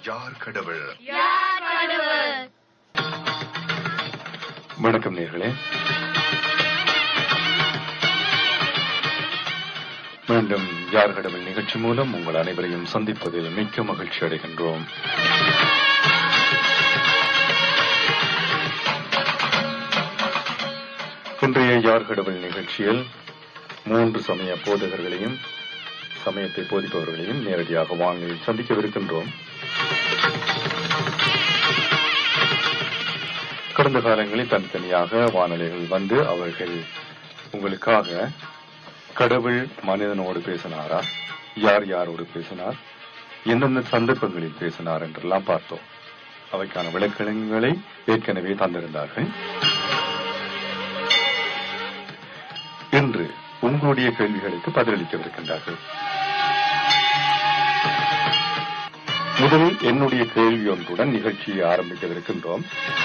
யார் கடவுள் யார் கடவுள் வணக்கம் நேர்களே மீண்டும் யார் கடவுள் நிகழ்ச்சி மூலம் உங்கள் அனைவரையும் சந்திப்பதில் மிக்க மகிழ்ச்சி அடைகின்றோம் இன்றைய யார் கடவுள் நிகழ்ச்சியில் மூன்று சமய போதகர்களையும் சமயத்தை போதிப்பவர்களையும் நேரடியாக வானில் சந்திக்கவிருக்கின்றோம் கடந்த காலங்களில் தனித்தனியாக வானொலிகள் வந்து அவர்கள் உங்களுக்காக கடவுள் மனிதனோடு பேசினாரா யார் யாரோடு பேசினார் எந்தெந்த சந்தர்ப்பங்களில் பேசினார் என்றெல்லாம் பார்த்தோம் அவைக்கான விளக்கங்களை ஏற்கனவே தந்திருந்தார்கள் இன்று உங்களுடைய கேள்விகளுக்கு பதிலளிக்கவிருக்கின்றார்கள் முதலில் என்னுடைய கேள்வி ஒன்றுடன் நிகழ்ச்சியை ஆரம்பிக்கவிருக்கின்றோம்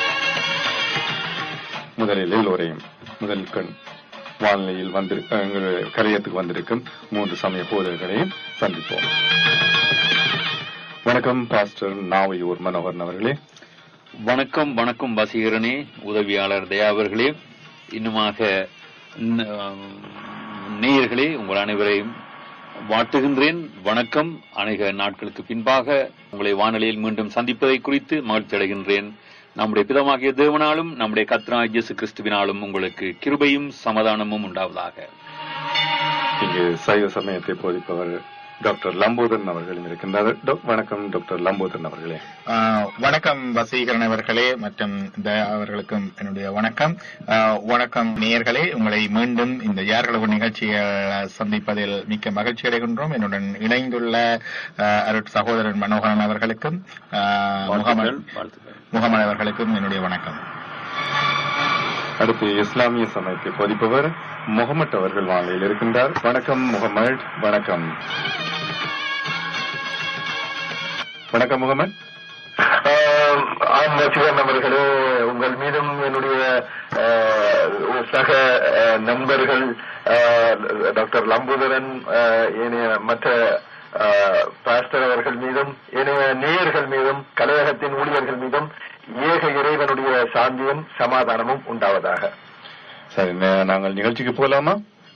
முதலில் எல்லோரையும் முதல் கண் வானிலையில் வந்து எங்கள் கரையத்துக்கு வந்திருக்கும் மூன்று சமய போதர்களையும் சந்திப்போம் வணக்கம் பாஸ்டர் நாவையூர் மனோகரன் அவர்களே வணக்கம் வணக்கம் வசீகரனே உதவியாளர் தயா அவர்களே இன்னுமாக ந- நேயர்களே உங்கள் அனைவரையும் வாழ்த்துகின்றேன் வணக்கம் அநேக நாட்களுக்கு பின்பாக உங்களை வானொலியில் மீண்டும் சந்திப்பதை குறித்து மகிழ்ச்சி அடைகின்றேன் நம்முடைய பிதமாகிய தேவனாலும் நம்முடைய கத்ரா இயேசு கிறிஸ்துவினாலும் உங்களுக்கு கிருபையும் சமாதானமும் உண்டாவதாக இங்கு சைவ சமயத்தை போதிப்பவர் டாக்டர் லம்போதரன் அவர்களும் இருக்கின்றார் டோ- வணக்கம் டாக்டர் லம்போதரன் அவர்களே ஆஹ் வணக்கம் வசீகரன் அவர்களே மற்றும் தயா அவர்களுக்கும் என்னுடைய வணக்கம் ஆஹ் வணக்கம் நேயர்களே உங்களை மீண்டும் இந்த யார்களவு நிகழ்ச்சியை சந்திப்பதில் மிக்க மகிழ்ச்சி அடைகின்றோம் என்னுடன் இணைந்துள்ள ஆஹ் அருட் சகோதரன் மனோகரன் அவர்களுக்கும் ஆஹ் முகமது வாழ்த்துக்கள் வாழ்த்துக்கள் முகமது அவர்களுக்கும் என்னுடைய வணக்கம் அடுத்து இஸ்லாமிய சமயத்தை போதிப்பவர் முகமட் அவர்கள் வானிலையில் இருக்கின்றார் வணக்கம் முகமட் வணக்கம் வணக்கம் முகமட் ஆம் சிவன் அவர்களே உங்கள் மீதும் என்னுடைய அஹ், சக அஹ், நண்பர்கள் அஹ், டாக்டர் லம்புதரன் அஹ், ஏனைய மற்ற அஹ், பாஸ்டர் அவர்கள் மீதும் ஏனைய நேயர்கள் மீதும் கலையகத்தின் ஊழியர்கள் மீதும் ஏக இறைவனுடைய சாந்தியும் சமாதானமும் உண்டாவதாக சரி நே- நாங்கள் நிகழ்ச்சிக்கு போலாமா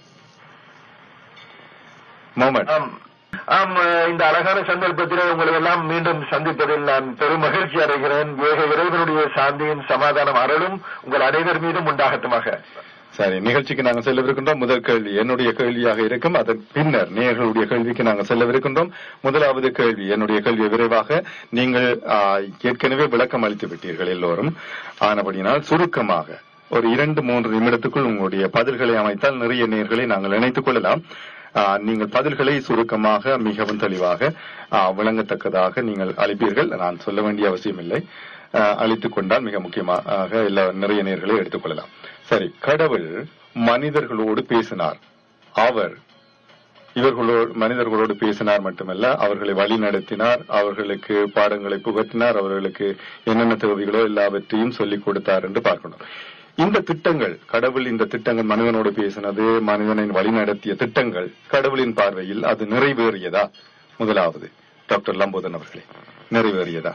முகமட் ஆம் ஆம் அஹ், இந்த அழகான சந்தர்ப்பத்திலே உங்களை எல்லாம் மீண்டும் சந்திப்பதில் நான் பெரும் மகிழ்ச்சி அடைகிறேன் ஏக இறைவனுடைய சாந்தியும் சமாதானம் அருளும் உங்கள் அனைவர் மீதும் உண்டாகட்டுமாக சரி நிகழ்ச்சிக்கு நாங்கள் செல்லவிருக்கின்றோம் முதல் கேள்வி என்னுடைய கேள்வியாக இருக்கும் அதன் பின்னர் நேயர்களுடைய கேள்விக்கு நாங்கள் செல்லவிருக்கின்றோம் முதலாவது கேள்வி என்னுடைய கேள்வி விரைவாக நீங்கள் ஆ, ஏற்கனவே விளக்கம் அளித்து விட்டீர்கள் எல்லோரும் ஆனபடினால் சுருக்கமாக ஒரு இரண்டு மூன்று நிமிடத்துக்குள் உங்களுடைய பதில்களை அமைத்தால் நிறைய நேயர்களை நாங்கள் இணைத்துக் கொள்ளலாம் ஆ, நீங்கள் பதில்களை சுருக்கமாக மிகவும் தெளிவாக ஆ, விளங்கத்தக்கதாக நீங்கள் அளிப்பீர்கள் நான் சொல்ல வேண்டிய அவசியம் இல்லை அளித்துக் கொண்டால் மிக முக்கியமாக எல்லா நிறைய நேர்களை எடுத்துக்கொள்ளலாம் சரி கடவுள் மனிதர்களோடு பேசினார் அவர் இவர்களோடு மனிதர்களோடு பேசினார் மட்டுமல்ல அவர்களை வழி நடத்தினார் அவர்களுக்கு பாடங்களை புகட்டினார் அவர்களுக்கு என்னென்ன தேவைகளோ எல்லாவற்றையும் சொல்லிக் கொடுத்தார் என்று பார்க்கணும் இந்த திட்டங்கள் கடவுள் இந்த திட்டங்கள் மனிதனோடு பேசினது மனிதனை வழி நடத்திய திட்டங்கள் கடவுளின் பார்வையில் அது நிறைவேறியதா முதலாவது டாக்டர் லம்போதன் அவர்களே நிறைவேறியதா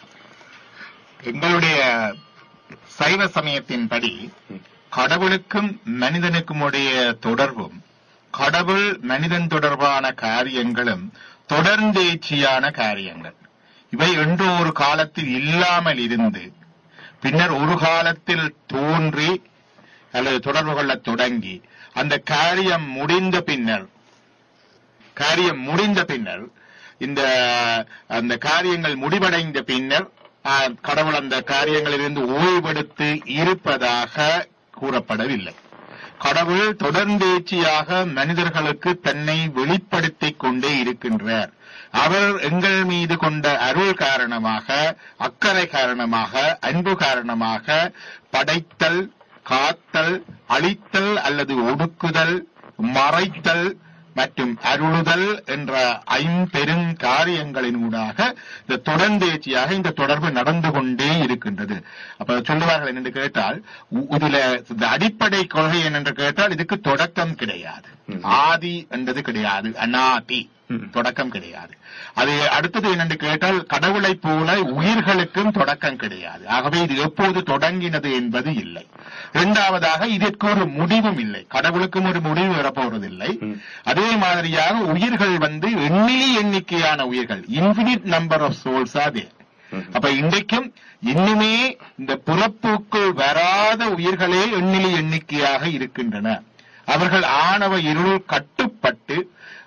எங்களுடைய சைவ சமயத்தின்படி கடவுளுக்கும் மனிதனுக்கும் உடைய தொடர்பும் கடவுள் மனிதன் தொடர்பான காரியங்களும் தொடர்ந்தேச்சியான காரியங்கள் இவை என்றோ ஒரு காலத்தில் இல்லாமல் இருந்து பின்னர் ஒரு காலத்தில் தோன்றி அல்லது தொடர்பு கொள்ளத் தொடங்கி அந்த காரியம் முடிந்த பின்னர் காரியம் முடிந்த பின்னர் இந்த அந்த காரியங்கள் முடிவடைந்த பின்னர் ஆ, கடவுள் அந்த காரியங்களிலிருந்து ஓய்வெடுத்து இருப்பதாக கூறப்படவில்லை கடவுள் தொடர்ந்தேச்சியாக மனிதர்களுக்கு தன்னை வெளிப்படுத்திக் கொண்டே இருக்கின்றார் அவர் எங்கள் மீது கொண்ட அருள் காரணமாக அக்கறை காரணமாக அன்பு காரணமாக படைத்தல் காத்தல் அழித்தல் அல்லது ஒடுக்குதல் மறைத்தல் மற்றும் அருளுதல் என்ற ஐம்பெரும் காரியங்களின் ஊடாக இந்த தொடர்ந்தேச்சியாக இந்த தொடர்பு நடந்து கொண்டே இருக்கின்றது அப்ப சொல்லுவார்கள் என்று கேட்டால் உ- இதுல இந்த அடிப்படை கொள்கை என்னென்று கேட்டால் இதுக்கு தொடக்கம் கிடையாது ம். ஆதி என்றது கிடையாது அநாதி ம். தொடக்கம் கிடையாது அது அடுத்தது என்னென்று கேட்டால் கடவுளை போல உயிர்களுக்கும் தொடக்கம் கிடையாது ஆகவே இது எப்போது தொடங்கினது என்பது இல்லை இரண்டாவதாக இதற்கு ஒரு முடிவும் இல்லை கடவுளுக்கும் ஒரு முடிவு வரப்போறதில்லை ம். அதே மாதிரியாக உயிர்கள் வந்து எண்ணிலி எண்ணிக்கையான உயிர்கள் இன்பினிட் நம்பர் ஆஃப் சோல்ஸ் அதே ம். அப்ப இன்றைக்கும் இன்னுமே இந்த பிறப்புக்குள் வராத உயிர்களே எண்ணிலி எண்ணிக்கையாக இருக்கின்றன அவர்கள் ஆணவ இருள் கட்டுப்பட்டு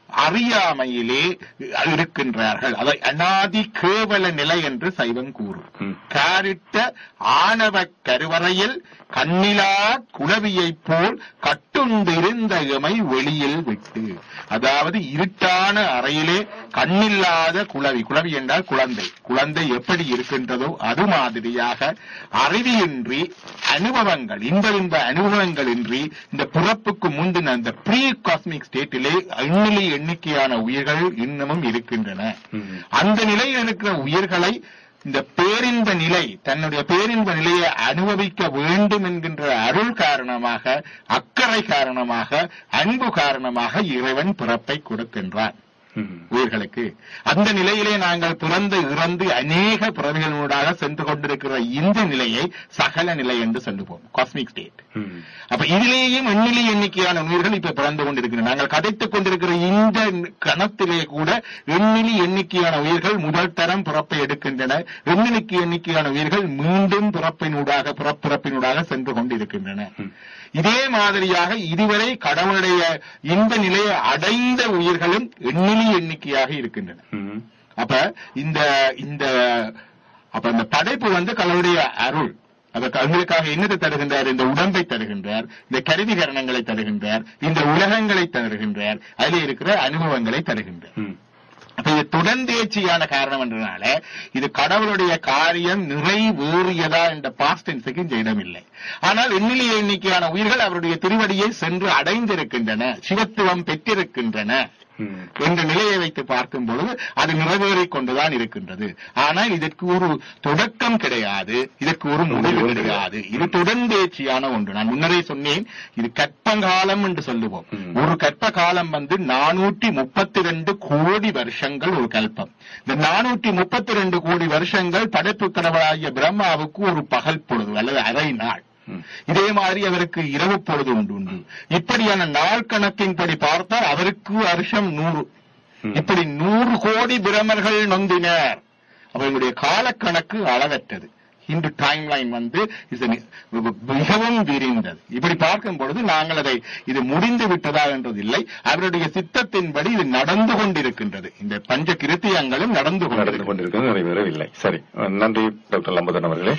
அறியாமையிலே இருக்கின்றார்கள் அதை அனாதி கேவல நிலை என்று சைவம் கூறும் ம். காரிட்ட ஆணவ கருவறையில் கண்ணிலா குளவியைப் போல் கட்டுண்டிருந்த எமை வெளியில் விட்டு அதாவது இருட்டான அறையிலே கண்ணில்லாத குளவி குளவி என்றால் குழந்தை குழந்தை எப்படி இருக்கின்றதோ அது மாதிரியாக அறிவியின்றி அனுபவங்கள் இன்ப இன்ப அனுபவங்கள் இன்றி இந்த பிறப்புக்கு முந்தின அந்த ப்ரீ காஸ்மிக் ஸ்டேட்டிலே எண்ணிலி எண்ணிக்கையான உயிர்கள் இன்னமும் இருக்கின்றன ம். அந்த நிலையில் இருக்கிற உயிர்களை இந்த பேரின்ப நிலை தன்னுடைய பேரின்ப நிலையை அனுபவிக்க வேண்டும் என்கின்ற அருள் காரணமாக அக்கறை காரணமாக அன்பு காரணமாக இறைவன் பிறப்பை கொடுக்கின்றான் ம். உயிர்களுக்கு அந்த நிலையிலே நாங்கள் பிறந்து இறந்து அநேக பிறவிகளூடாக சென்று கொண்டிருக்கிற இந்த நிலையை சகல நிலை என்று சொல்லுவோம் காஸ்மிக் ஸ்டேட் ம். அப்ப இதிலேயும் எண்ணிலி எண்ணிக்கையான உயிர்கள் இப்ப பிறந்து கொண்டிருக்கின்றன நாங்கள் கதைத்துக் கொண்டிருக்கிற இந்த கணத்திலே கூட எண்ணிலி எண்ணிக்கையான உயிர்கள் முதல் தரம் பிறப்பை எடுக்கின்றன எண்ணிலிக்கு எண்ணிக்கையான உயிர்கள் மீண்டும் பிறப்பினூடாக பிறப்பிறப்பினூடாக சென்று கொண்டிருக்கின்றன ம். இதே மாதிரியாக இதுவரை கடவுளுடைய இந்த நிலையை அடைந்த உயிர்களும் எண்ணிலி எண்ணிக்கையாக இருக்கின்றன ம். அப்ப இந்த இந்த அப்ப இந்த படைப்பு வந்து கடவுளுடைய அருள் அதற்கு அவங்களுக்காக என்னத்தை தருகின்றார் இந்த உடம்பை தருகின்றார் இந்த கருவிகரணங்களை தருகின்றார் இந்த உலகங்களை தருகின்றார் அதில் இருக்கிற அனுபவங்களை தருகின்றார் ம். அப்ப இது தொடர்ந்தேச்சியான காரணம் என்றனால இது கடவுளுடைய காரியம் நிறைவேறியதா என்ற பாஸ்டென்ஸுக்கு இந்த இடமில்லை ஆனால் எண்ணிலி எண்ணிக்கையான உயிர்கள் அவருடைய திருவடியை சென்று அடைந்திருக்கின்றன சிவத்துவம் பெற்றிருக்கின்றன ம். என்ற நிலையை வைத்து பார்க்கும் பொழுது அது நிறைவேறிக் கொண்டுதான் இருக்கின்றது ஆனால் இதற்கு ஒரு தொடக்கம் கிடையாது இதற்கு ஒரு முடிவு கிடையாது இது தொடர்ந்தேச்சியான ஒன்று நான் முன்னரே சொன்னேன் இது கற்பகாலம் என்று சொல்லுவோம் ம். ஒரு கற்ப காலம் வந்து நானூற்றி முப்பத்தி ரெண்டு கோடி வருஷங்கள் ஒரு கல்பம் இந்த நானூற்றி முப்பத்தி ரெண்டு கோடி வருஷங்கள் படைப்பு கடவுளாகிய பிரம்மாவுக்கு ஒரு பகல் பொழுது அல்லது அரை நாள் ம். இதே மாதிரி அவருக்கு இரவு பொழுது உண்டு உண்டு இப்படியான நாள் கணக்கின்படி பார்த்தால் அவருக்கு வருஷம் நூறு ம். இப்படி நூறு கோடி பிரமர்கள் நொந்தினர் அவர்களுடைய காலக்கணக்கு அளவற்றது இன்று டைம் லைன் வந்து is an- மிகவும் விரிந்தது இப்படி பார்க்கும் பொழுது நாங்கள் அதை இது முடிந்து விட்டதா என்றதில்லை அவருடைய சித்தத்தின்படி இது நடந்து கொண்டிருக்கின்றது இந்த பஞ்ச கிருத்தியங்களும் நடந்து நடந்து கொண்டிருக்கின்றது கொண்டிருக்கிறது நிறைவேறவில்லை சரி அஹ், நன்றி டாக்டர் லம்பதன் அவர்களே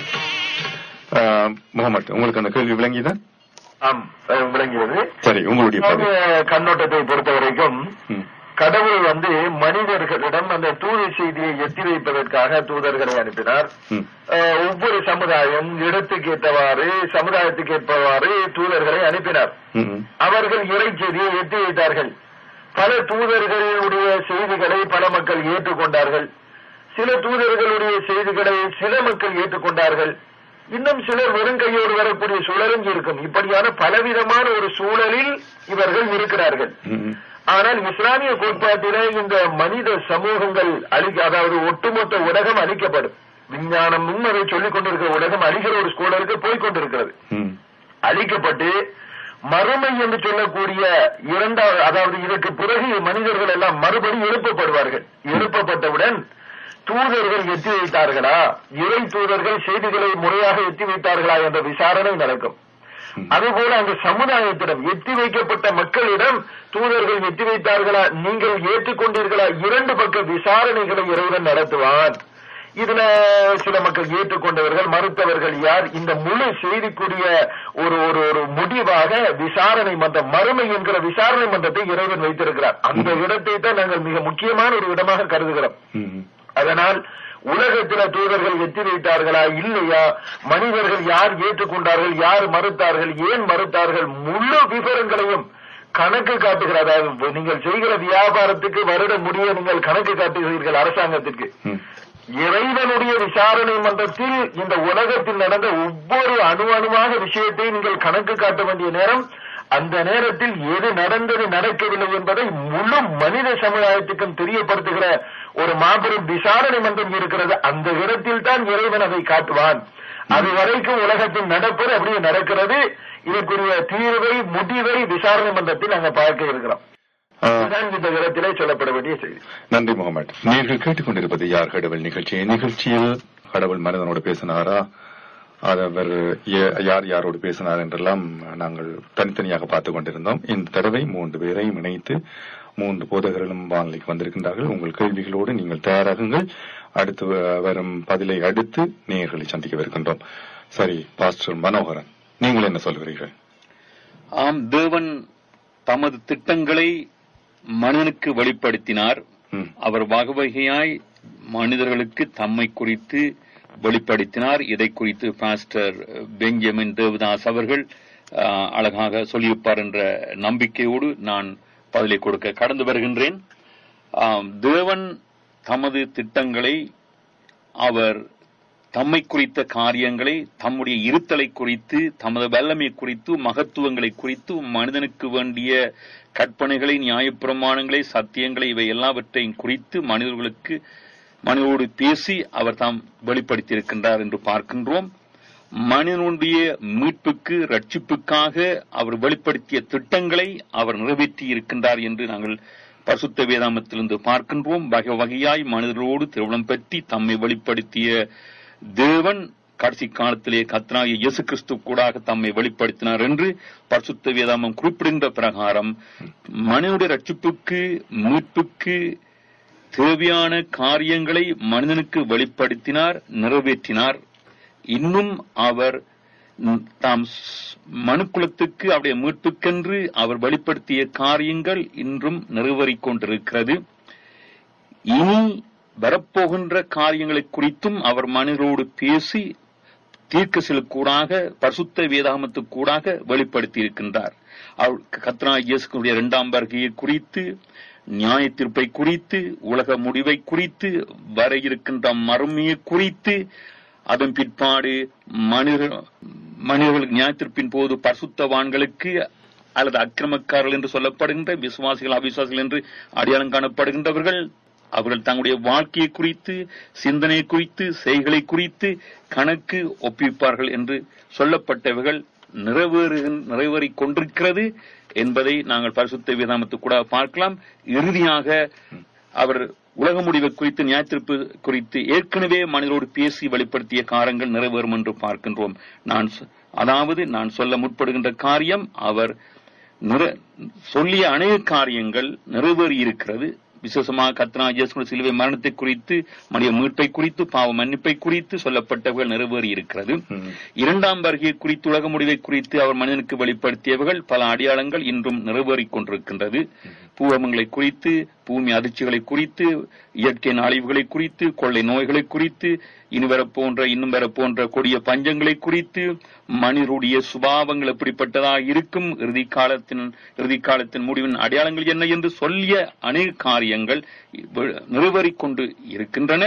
அஹ், முகமது உங்களுக்கு அந்த கேள்வி விளங்கியதா ஆம் அஹ் விளங்கியது சரி உங்களுடைய என்னுடைய பார்வை. கண்ணோட்டத்தை பொறுத்த வரைக்கும் ம். கடவுள் வந்து மனிதர்களிடம் அந்த தூது செய்தியை எத்தி வைப்பதற்காக தூதர்களை அனுப்பினார் ம். அஹ் ஒவ்வொரு சமுதாயம் இடத்துக்கு ஏற்றவாறு சமுதாயத்துக்கு ஏற்றவாறு தூதர்களை அனுப்பினார் ம். அவர்கள் இறை செய்தியை எத்தி வைத்தார்கள் பல தூதர்களுடைய செய்திகளை பல மக்கள் ஏற்றுக்கொண்டார்கள் சில தூதர்களுடைய செய்திகளை சில மக்கள் ஏற்றுக்கொண்டார்கள் இன்னும் சிலர் வெறும் கையோடு வரக்கூடிய சூழலும் இருக்கும் இப்படியான பலவிதமான ஒரு சூழலில் இவர்கள் இருக்கிறார்கள் ம். ஆனால் இஸ்லாமிய கோட்பாட்டிலே இந்த மனித சமூகங்கள் அழிக்க அதாவது ஒட்டுமொத்த உலகம் அழிக்கப்படும் விஞ்ஞானமும் அதை சொல்லிக் கொண்டிருக்கிற உலகம் அழிகிற ஒரு சூழலுக்கு போய்க் கொண்டிருக்கிறது ம். அழிக்கப்பட்டு மறுமை என்று சொல்லக்கூடிய இரண்டாவது அதாவது இதற்கு பிறகு மனிதர்கள் எல்லாம் மறுபடி எழுப்பப்படுவார்கள் எழுப்பப்பட்டவுடன் தூதர்கள் எத்தி வைத்தார்களா இறை தூதர்கள் செய்திகளை முறையாக எத்தி வைத்தார்களா என்ற விசாரணை நடக்கும் அதுபோல அந்த சமுதாயத்திடம் எத்தி வைக்கப்பட்ட மக்களிடம் தூதர்கள் எத்தி வைத்தார்களா நீங்கள் ஏற்றுக்கொண்டீர்களா இரண்டு பக்க விசாரணைகளை இறைவன் நடத்துவான் இதுல சில மக்கள் ஏற்றுக்கொண்டவர்கள் மறுத்தவர்கள் யார் இந்த முழு செய்திக்குரிய ஒரு ஒரு ஒரு முடிவாக விசாரணை மன்றம் மறுமை என்கிற விசாரணை மன்றத்தை இறைவன் வைத்திருக்கிறார் அந்த இடத்தை தான் நாங்கள் மிக முக்கியமான ஒரு இடமாக கருதுகிறோம் ம். அதனால் உலகத்தில தூதர்கள் எத்தி வைத்தார்களா இல்லையா மனிதர்கள் யார் ஏற்றுக்கொண்டார்கள் யார் மறுத்தார்கள் ஏன் மறுத்தார்கள் முழு விவரங்களையும் கணக்கு காட்டுகிற அதாவது நீங்கள் செய்கிற வியாபாரத்துக்கு வருட முடிய நீங்கள் கணக்கு காட்டுகிறீர்கள் அரசாங்கத்திற்கு ம். இறைவனுடைய விசாரணை மன்றத்தில் இந்த உலகத்தில் நடந்த ஒவ்வொரு அணு அணுவாக விஷயத்தை நீங்கள் கணக்கு காட்ட வேண்டிய நேரம் அந்த நேரத்தில் எது நடந்தது நடக்கவில்லை என்பதை முழு மனித சமுதாயத்துக்கும் தெரியப்படுத்துகிற ஒரு மாபெரும் விசாரணை மன்றம் இருக்கிறது அந்த இடத்தில் தான் இறைவன் அதை காட்டுவான் அது வரைக்கும் உலகத்தில் நடப்பது அப்படியே நடக்கிறது இதற்குரிய தீர்வை முடிவை விசாரணை மன்றத்தில் நாங்க பார்க்க இருக்கிறோம் ஆ, இதுதான் இந்த இடத்திலே சொல்லப்பட வேண்டிய செய்தி நன்றி முகமது நீங்கள் கேட்டுக்கொண்டிருப்பது யார் கடவுள் நிகழ்ச்சி நிகழ்ச்சியில் கடவுள் மனிதனோடு பேசினாரா அது அவர் ஏ- யார் யாரோடு பேசினார் என்றெல்லாம் நாங்கள் தனித்தனியாக பார்த்துக் கொண்டிருந்தோம் இந்த தடவை மூன்று பேரையும் இணைத்து மூன்று போதகர்களும் வானிலைக்கு வந்திருக்கின்றார்கள் உங்கள் கேள்விகளோடு நீங்கள் தயாராகுங்கள் அடுத்து வ- வரும் பதிலை அடுத்து நேயர்களை சந்திக்கவிருக்கின்றோம் சரி பாஸ்டர் மனோகரன் நீங்கள் என்ன சொல்கிறீர்கள் ஆம் தேவன் தமது திட்டங்களை மனிதனுக்கு வெளிப்படுத்தினார் ம், அவர் வகை வகையாய் மனிதர்களுக்கு தம்மை குறித்து வெளிப்படுத்தினார் இதை குறித்து பாஸ்டர் பெஞ்சமின் தேவதாஸ் அவர்கள் ஆ, அழகாக சொல்லியிருப்பார் என்ற நம்பிக்கையோடு நான் பதிலை கொடுக்க கடந்து வருகின்றேன் ஆம், தேவன் தமது திட்டங்களை அவர் தம்மை குறித்த காரியங்களை தம்முடைய இருத்தலை குறித்து தமது வல்லமை குறித்து மகத்துவங்களை குறித்து மனிதனுக்கு வேண்டிய கற்பனைகளை நியாயப்பிரமாணங்களை சத்தியங்களை இவை எல்லாவற்றையும் குறித்து மனிதர்களுக்கு மனிதோடு பேசி அவர் தாம் வெளிப்படுத்தியிருக்கின்றார் என்று பார்க்கின்றோம் மனிதனுடைய மீட்புக்கு ரட்சிப்புக்காக அவர் வெளிப்படுத்திய திட்டங்களை அவர் நிறைவேற்றி இருக்கின்றார் என்று நாங்கள் பரிசுத்த வேதாமத்திலிருந்து பார்க்கின்றோம் வகை வகையாய் மனிதர்களோடு திருமணம் பற்றி தம்மை வெளிப்படுத்திய தேவன் கடைசி காலத்திலே கத்ராய இயேசு கிறிஸ்து கூடாக தம்மை வெளிப்படுத்தினார் என்று பரிசுத்த வேதாமம் குறிப்பிடுகின்ற பிரகாரம் மனிதனுடைய ரட்சிப்புக்கு மீட்புக்கு தேவையான காரியங்களை மனிதனுக்கு வெளிப்படுத்தினார் நிறைவேற்றினார் இன்னும் அவர் ம், தாம் ஸ்- மனுக்குலத்துக்கு அவருடைய மீட்புக்கென்று அவர் வெளிப்படுத்திய காரியங்கள் இன்றும் நிறைவேறிக் கொண்டிருக்கிறது இனி வரப்போகின்ற காரியங்களை குறித்தும் அவர் மனிதரோடு பேசி தீர்க்கசிலுக்கூடாக பரிசுத்த வேதாகமத்துக்கூடாக வெளிப்படுத்தி இருக்கின்றார் அவர் கத்ரா இயேசுடைய இரண்டாம் வருகையை குறித்து நியாய தீர்ப்பை குறித்து உலக முடிவை குறித்து வர இருக்கின்ற மறுமையை குறித்து அதன் பிற்பாடு மனித மனிதர்கள் நியாயத்திற்பின் போது பரிசுத்தவான்களுக்கு அல்லது அக்கிரமக்காரர்கள் என்று சொல்லப்படுகின்ற விசுவாசிகள் அவிசுவாசிகள் என்று அடையாளம் காணப்படுகின்றவர்கள் அவர்கள் தங்களுடைய வாழ்க்கையை குறித்து சிந்தனை குறித்து செய்களை குறித்து கணக்கு ஒப்பிப்பார்கள் என்று சொல்லப்பட்டவைகள் நிறைவேறு நிறைவேறிக் கொண்டிருக்கிறது என்பதை நாங்கள் பரிசுத்த வேதாமத்து கூட பார்க்கலாம் இறுதியாக அவர் உலக முடிவை குறித்து நியாயத்திருப்பு குறித்து ஏற்கனவே மனிதரோடு பேசி வெளிப்படுத்திய காரியங்கள் நிறைவேறும் என்று பார்க்கின்றோம் நான் சொ- அதாவது நான் சொல்ல முற்படுகின்ற காரியம் அவர் நிற- சொல்லிய அநேக காரியங்கள் நிறைவேறி இருக்கிறது விசேஷமாக கத்னா இயேசு சிலுவை மரணத்தை குறித்து மனித மீட்பை குறித்து பாவ மன்னிப்பை குறித்து சொல்லப்பட்டவர்கள் நிறைவேறி இருக்கிறது ம். இரண்டாம் வருகை குறித்து உலக முடிவை குறித்து அவர் மனிதனுக்கு வெளிப்படுத்தியவர்கள் பல அடையாளங்கள் இன்றும் நிறைவேறிக் கொண்டிருக்கின்றது பூகம்பங்களை குறித்து பூமி அதிர்ச்சிகளை குறித்து இயற்கை அழிவுகளை குறித்து கொள்ளை நோய்களை குறித்து இனி வரப்போன்ற இன்னும் வரப்போன்ற கொடிய பஞ்சங்களை குறித்து மனிதருடைய சுபாவங்கள் எப்படிப்பட்டதாக இருக்கும் இறுதி காலத்தின் இறுதி காலத்தின் முடிவின் அடையாளங்கள் என்ன என்று சொல்லிய அநேக காரியங்கள் நிறைவேறிக் கொண்டு இருக்கின்றன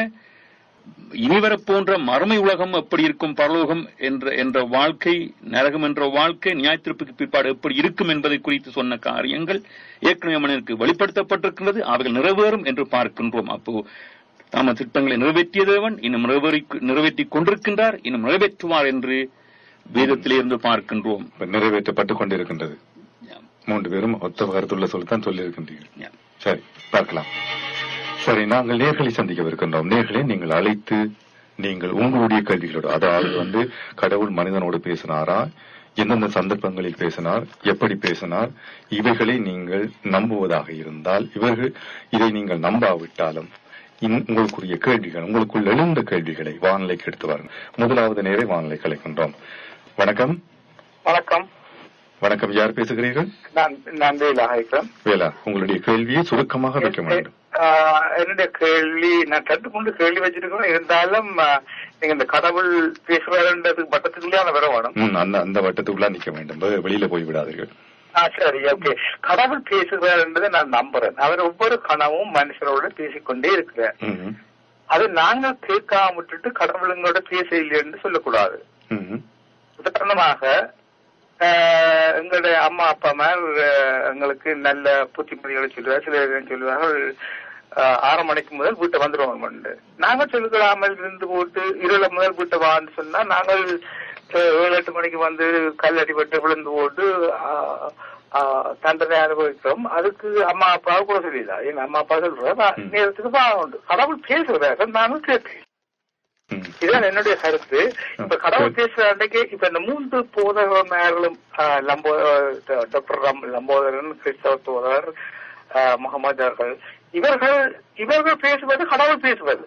இனி வரப்போன்ற மறுமை உலகம் எப்படி இருக்கும் பரலோகம் என்ற என்ற வாழ்க்கை நரகம் என்ற வாழ்க்கை நியாயத்திற்புக்கு பிற்பாடு எப்படி இருக்கும் என்பதை குறித்து சொன்ன காரியங்கள் ஏற்கனவே மனிதனுக்கு வெளிப்படுத்தப்பட்டிருக்கிறது அவைகள் நிறைவேறும் என்று பார்க்கின்றோம் அப்போ தாம திட்டங்களை நிறைவேற்றிய தேவன் இன்னும் நிறைவேறி நிறைவேற்றிக் கொண்டிருக்கின்றார் இன்னும் நிறைவேற்றுவார் என்று வேதத்திலே இருந்து பார்க்கின்றோம் இப்ப நிறைவேற்றப்பட்டுக் கொண்டிருக்கின்றது மூன்று பேரும் ஒத்த கருத்துள்ள சொல்லித்தான் சொல்லியிருக்கின்றீர்கள் சரி பார்க்கலாம் சரி நாங்கள் நேர்களை சந்திக்கவிருக்கின்றோம் நேர்களை நீங்கள் அழைத்து நீங்கள் உங்களுடைய கேள்விகளோடு அதாவது வந்து கடவுள் மனிதனோடு பேசினாரா எந்தெந்த சந்தர்ப்பங்களில் பேசினார் எப்படி பேசினார் இவைகளை நீங்கள் நம்புவதாக இருந்தால் இவர்கள் இதை நீங்கள் நம்பாவிட்டாலும் இன்- உங்களுக்குரிய கேள்விகள் உங்களுக்குள் எழுந்த கேள்விகளை வானிலைக்கு எடுத்து வாருங்கள் முதலாவது நேரை வானிலை கலைக்கின்றோம் வணக்கம் வணக்கம் வணக்கம் யார் பேசுகிறீர்கள் நான் நான் வேலாக இருக்கிறேன் வேலா உங்களுடைய கேள்வியை சுருக்கமாக வைக்க வேண்டும் ஆஹ் என்னுடைய கேள்வி நான் கற்றுக்கொண்டு கேள்வி வச்சிருக்கேன் இருந்தாலும் ஆஹ், நீங்க இந்த கடவுள் பேசுவாருன்றதுக்கு பட்டத்துக்குள்ளே அந்த வர வேணும் ம், அந்த அந்த வட்டத்துக்குள்ள நிக்க வேண்டும் வெ- வெளியில போய் விடாதீர்கள் ஆ சரி ஓகே கடவுள் பேசுகிறார்ன்றதை நான் நம்புறேன் அவர் ஒவ்வொரு கனவும் மனுஷரோட பேசிக்கொண்டே இருக்கிறார் ம், அது நாங்க கேட்காம விட்டுட்டு கடவுளுங்களோட பேச இல்லைன்னு சொல்லக்கூடாது ம், உதாரணமாக ஆஹ், எங்களுடைய அம்மா அப்பா மேல் எங்களுக்கு நல்ல புத்திமதிகளை சொல்லுவார் சில பேர் சொல்லுவார்கள் ஆஹ், ஆறு மணிக்கு முதல் வீட்டை வந்துடுவோம் நாங்கள் சொல்லிக்கொள்ளாமல் இருந்து போட்டு இருள முதல் வீட்டை வான்னு சொன்னா நாங்கள் ஆஹ், ஏழு எட்டு மணிக்கு வந்து கல்லடி பட்டு விழுந்து போட்டு ஆஹ், ஆஹ், தண்டனை அனுபவிக்கிறோம் அதுக்கு அம்மா அப்பா கூட சொல்லிடா எங்க அம்மா அப்பா சொல்ற நேரத்துக்கு வாங்க கடவுள் பேசுறாரு நானும் கேட்கிறேன் ம். இதுதான் என்னுடைய கருத்து இப்ப கடவுள் பேசுற அன்னைக்கு இப்ப இந்த மூன்று போதகமார்களும் ஆஹ், லம்போ ஆஹ், டாக்டர் ரம்- லம்போதரன் கிறிஸ்தவ தோதர் ஆஹ், முகமது அவர்கள் இவர்கள் இவர்கள் பேசுவது கடவுள் பேசுவது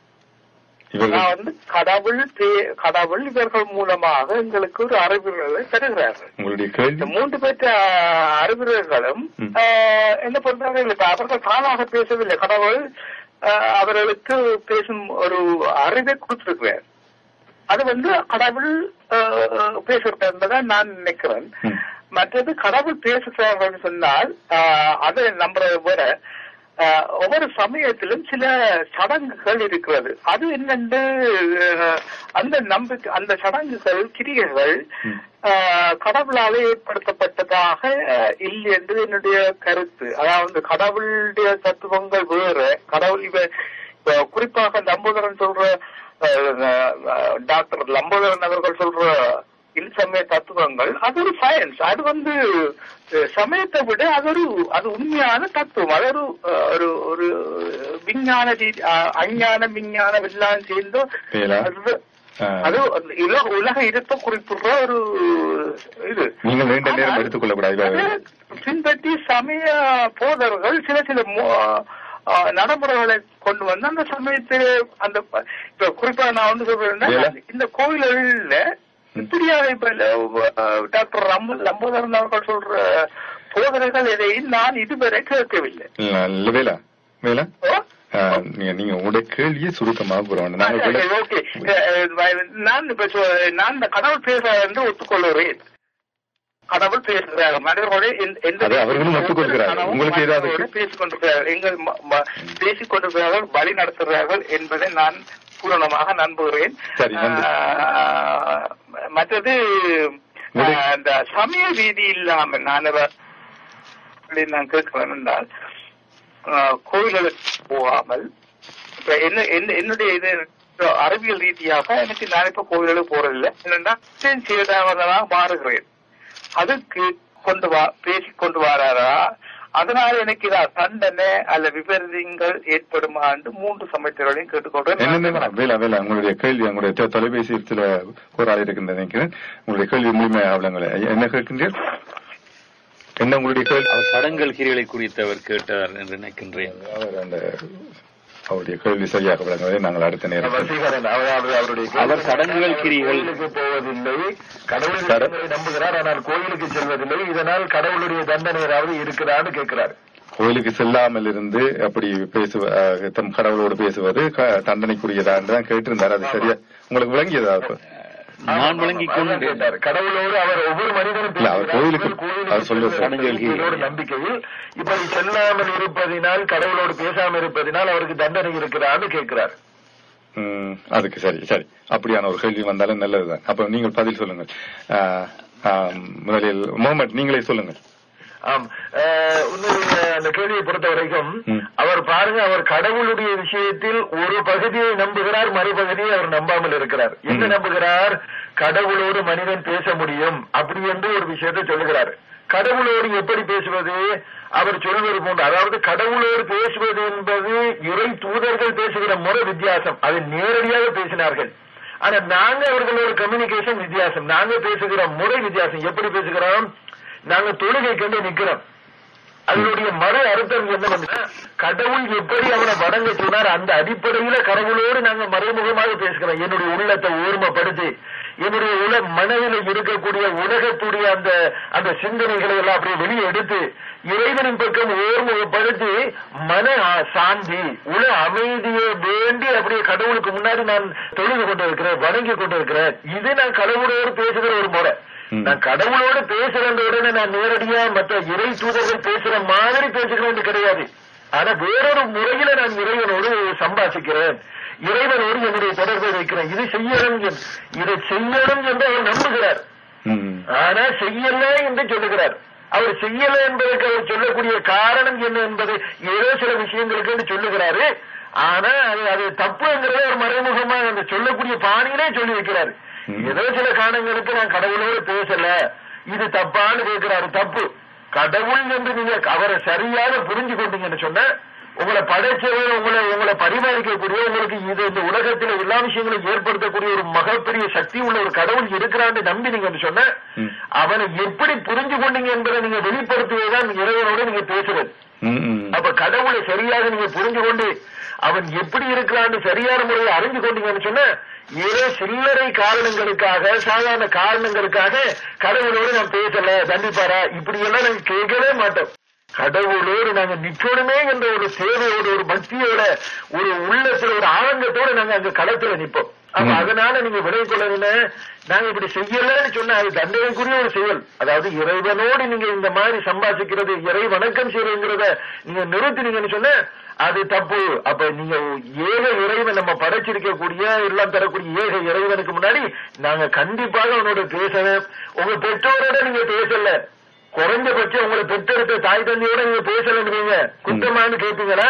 இவர்கள் நான் வந்து கடவுள் பே- கடவுள் இவர்கள் மூலமாக எங்களுக்கு ஒரு அறிவுரைகளை தருகிறார்கள் உங்களுடைய இந்த கேள்வி மூன்று பேற்ற ஆஹ், அறிவுரைகளும் ம். ஆஹ், என்ன பொறுத்தவரை இப்ப அவர்கள் தானாக பேசவில்லை கடவுள் ஆஹ், அவர்களுக்கு பேசும் ஒரு அறிவை கொடுத்திருக்கிறார் அது வந்து கடவுள் ஆஹ், பேசுறது என்பதை நான் நினைக்கிறேன் ம். மற்றது கடவுள் பேசுகிறார்கள் சொன்னால் ஆஹ், அதை நம்புறதை விட ஆஹ், ஒவ்வொரு சமயத்திலும் சில சடங்குகள் இருக்கிறது அது என்னென்று ஆஹ், அந்த நம்பிக்கை அந்த சடங்குகள் கிரியைகள் ம். ஆஹ், கடவுளாலே ஏற்படுத்தப்பட்டதாக ஆஹ், இல்லை என்று என்னுடைய கருத்து அதாவது கடவுளுடைய தத்துவங்கள் வேறு கடவுள் இவ இப்ப குறிப்பாக லம்போதரன் சொல்ற ஆஹ், ஆஹ், டாக்டர் லம்போதரன் அவர்கள் சொல்ற இல் சமய தத்துவங்கள் அது ஒரு சயின்ஸ் அது வந்து அஹ், சமயத்தை விட அது ஒரு அது உண்மையான தத்துவம் அது ஒரு அஹ், ஒரு ஒரு விஞ்ஞான ரீதி அஹ், அஞ்ஞானம் விஞ்ஞானம் எல்லாம் சேர்ந்து வேலா. அது ஆஹ், அது உலக உலக இருப்ப குறிப்பிடுற ஒரு இது நீங்கள் நீண்ட நேரம் ஆனால் எடுத்துக் கொள்ளக்கூடாது அதை பின்பற்றி சமய போதர்கள் சில சில மோ- ஆ, நடைமுறைகளை கொண்டு வந்து அந்த சமயத்தில் அந்த ப- இப்ப குறிப்பா நான் வந்து சொல்றேன்னா ஏல? இந்த கோயில்கள்ல இப்படியாக இப்ப ல- ஆ, டாக்டர் ரம்ப லம்போதரன் அவர்கள் சொல்ற போதனைகள் எதையும் நான் இதுவரை கேட்கவில்லை இல்ல, வேலா வேலா ஓ? ஆஹ், நீங்க நீங்க உங்களுடைய கேள்வியை சுருக்கமாக கூறணும் நாங்கள் சரி, விள- ஓகே அஹ், நான் இப்ப சொ- நான் இந்த கடவுள் பேசுறார் என்று ஒத்துக்கொள்கிறேன் கடவுள் பேசுகிறார் மனிதர்களோட எந்த- எந்த- அது அவர்களும் ஒத்துக்கொள்கிறார்கள். கடவுள் உங்களுக்கு ஏதாவது- மனிதர்களோடு பேசிக் கொண்டிருக்கிறார்கள் எங்கள் ம- ம- பேசிக் கொண்டிருக்கிறார்கள் வழி நடத்துகிறார்கள் என்பதை நான் பூரணமாக நம்புகிறேன் சரி, நன்றி. ஆஹ், மற்றது உங்களுடைய- ஆஹ், இந்த சமய ரீதி இல்லாமல் நான் இவ- அப்படி நான் கேட்கிறேன் என்றால் ஆஹ், கோயில்களுக்கு போகாமல் இப்ப என்ன என்ன- என்னுடைய இது அறிவியல் ரீதியாக எனக்கு நான் இப்ப கோயிலுக்கு போறதில்லை என்னன்னா செய்தவர்களாக மாறுகிறேன் அதுக்கு கொண்டு வா பேசிக் கொண்டு வராரா அதனால எனக்கு இதா தண்டனை அல்ல விபரீதங்கள் ஏற்படுமா என்று மூன்று சமயத்தினரையும் என்னென்ன கேட்டுக்கொண்டு வேலா வேலா உங்களுடைய கேள்வி உங்களுடைய தொ- தொலைபேசியில் கோரால் இருக்கின்ற நினைக்கிறேன் உங்களுடைய கேள்வி முழுமையாக அவலங்களை என்ன கேட்கின்றீர்கள் என்ன உங்களுடைய கேள்வி அவர் சடங்கல் கிரிகளை குறித்து அவர் கேட்டார் என்று நினைக்கின்றேன் அவர் அந்த அவருடைய கேள்வி சரியாக விளங்குவதை நாங்கள் அடுத்த நேரம் வசீகரன் அதாவது அவருடைய அவர் சடங்குகள் கிரிகள் கோயிலுக்கு போவதில்லை கடவுளின் சட- தண்டனை நம்புகிறார் ஆனால் கோயிலுக்கு செல்வதில்லை இதனால் கடவுளுடைய தண்டனை ஏதாவது இருக்கிறான்னு கேட்கிறார் கோயிலுக்கு செல்லாமல் இருந்து அப்படி பேசுவ அஹ், தம் கடவுளோடு பேசுவது க- தண்டனைக்குரியதா என்று தான் கேட்டிருந்தார் அது சரியா உங்களுக்கு விளங்கியதா அப்ப நான் விளங்கிக் அதுதான் கொண்டு கேட்டார். கடவுளோடு அவர் ஒவ்வொரு மனிதனும் இல்ல, அவர் கோயிலுக்கு- கோயிலுக்கு அவர் சொல்லுவது செல்வதில்லை சடங்குகள் கிரிகள். என்பதோடு நம்பிக்கையில் இப்படி செல்லாமல் இருப்பதினால் கடவுளோடு பேசாமல் இருப்பதினால் அவருக்கு தண்டனை இருக்கிறான்னு கேட்கிறார் ம், அதுக்கு சரி சரி அப்படியான ஒரு கேள்வி வந்தாலும் நல்லதுதான் அப்ப நீங்கள் பதில் சொல்லுங்கள் ஆஹ், ஆம், முதலில் முகமது நீங்களே சொல்லுங்கள் ஆம் அஹ், உன்னுடைய அந்த கேள்வியை பொறுத்த வரைக்கும் ம். அவர் பாருங்க அவர் கடவுளுடைய விஷயத்தில் ஒரு பகுதியை நம்புகிறார் மறுபகுதியை அவர் நம்பாமல் இருக்கிறார் என்ன ம். நம்புகிறார் கடவுளோடு மனிதன் பேச முடியும் அப்படி என்று ஒரு விஷயத்தை சொல்லுகிறார் கடவுளோடு எப்படி பேசுவது அவர் சொல்வது போன்று அதாவது கடவுளோடு பேசுவது என்பது இறை தூதர்கள் பேசுகிற முறை வித்தியாசம் அது நேரடியாக பேசினார்கள் ஆனா நாங்க அவர்களோட கம்யூனிகேஷன் வித்தியாசம் நாங்க பேசுகிற முறை வித்தியாசம் எப்படி பேசுகிறோம் நாங்க தொழுகை கண்டு நிக்கிறோம் அதனுடைய மறு அர்த்தம் என்னவென்னா கடவுள் எப்படி அவனை வணங்க சொன்னார் அந்த அடிப்படையில கடவுளோடு நாங்க மறைமுகமாக பேசுகிறோம் என்னுடைய உள்ளத்தை ஓர்மைப்படுத்தி என்னுடைய உல மனதில் இருக்கக்கூடிய உலகத்துடைய அந்த அந்த சிந்தனைகளை எல்லாம் அப்படியே வெளியே எடுத்து இறைவனின் பக்கம் ஓர்முகப்படுத்தி மன ஆ- சாந்தி உல அமைதியை வேண்டி அப்படியே கடவுளுக்கு முன்னாடி நான் தொழுது கொண்டு இருக்கிறேன் வணங்கி கொண்டு இருக்கிறேன் இது நான் கடவுளோடு பேசுகிற ஒரு முறை ம். நான் கடவுளோடு பேசுறேன் உடனே நான் நேரடியா மற்ற இறை தூதர்கள் பேசுற மாதிரி பேசுகிறேன் கிடையாது ஆனா வேறொரு முறையில நான் இறைவனோடு சம்பாஷிக்கிறேன் இறைவனோடு என்னுடைய தொடர்பை வைக்கிறேன் இது செய்யணும் என்- இதை செய்யணும் என்று அவர் நம்புகிறார் ம். ஆனா செய்யல என்று சொல்லுகிறார் அவர் செய்யல என்பதற்கு அவர் சொல்லக்கூடிய காரணம் என்ன என்பது ஏதோ சில விஷயங்களுக்கு என்று சொல்லுகிறாரு ஆனா அது அது தப்புங்கிறத ஒரு மறைமுகமா அந்த சொல்லக்கூடிய பாணியிலே சொல்லி வைக்கிறாரு ம். ஏதோ சில காரணங்களுக்கு நான் கடவுளோடு பேசல இது தப்பான்னு கேட்கிறாரு தப்பு கடவுள் என்று நீங்க அவரை சரியாக புரிஞ்சு கொண்டீங்கன்னு சொன்ன உங்களை படைச்சவர் உங்களை உங்களை பரிமாறிக்கக்கூடிய உங்களுக்கு இது இந்த உலகத்தில் எல்லா விஷயங்களும் ஏற்படுத்தக்கூடிய ஒரு மகப்பெரிய சக்தி உள்ள ஒரு கடவுள் இருக்கிறான்னு நம்பினீங்கன்னு சொன்ன ம். அவனை எப்படி புரிஞ்சு கொண்டீங்க என்பதை நீங்க வெளிப்படுத்துவதுதான் இறைவனோட நீங்க பேசுறது ம், ம். அப்ப கடவுளை சரியாக நீங்க புரிஞ்சு கொண்டு அவன் எப்படி இருக்கிறான்னு சரியான முறையில் அறிஞ்சு கொண்டீங்கன்னு சொன்ன ஏதோ சில்லறை காரணங்களுக்காக சாதாரண காரணங்களுக்காக கடவுளோடு நான் பேசல தண்டிப்பாரா இப்படி எல்லாம் நாங்க கேட்கவே மாட்டோம் கடவுளோடு நாங்க நிக்கணுமே என்ற ஒரு சேவையோட ஒரு பக்தியோட ஒரு உள்ளத்துல ஒரு ஆனந்தத்தோட நாங்க அங்க களத்துல நிப்போம் அப்ப ம். அதனால நீங்க விடை கொள்ளணும்னு நாங்க இப்படி செய்யலன்னு சொன்னா அது தண்டனைக்குரிய ஒரு செயல் அதாவது இறைவனோடு நீங்க இந்த மாதிரி சம்பாதிக்கிறது இறை வணக்கம் செய்யறதுங்கிறத நீங்க நிறுத்தினீங்கன்னு சொன்ன அது தப்பு அப்ப நீங்க ஏக இறைவன் நம்ம படைச்சிருக்கக்கூடிய எல்லாம் தரக்கூடிய ஏக இறைவனுக்கு முன்னாடி நாங்க கண்டிப்பாக அவனோட பேசணும் உங்க பெற்றோரோட நீங்க பேசல குறைஞ்சபட்சம் உங்களை பெற்றெடுத்த தாய் தந்தையோட நீங்க பேசலன்னு குத்தமான்னு கேட்பீங்களா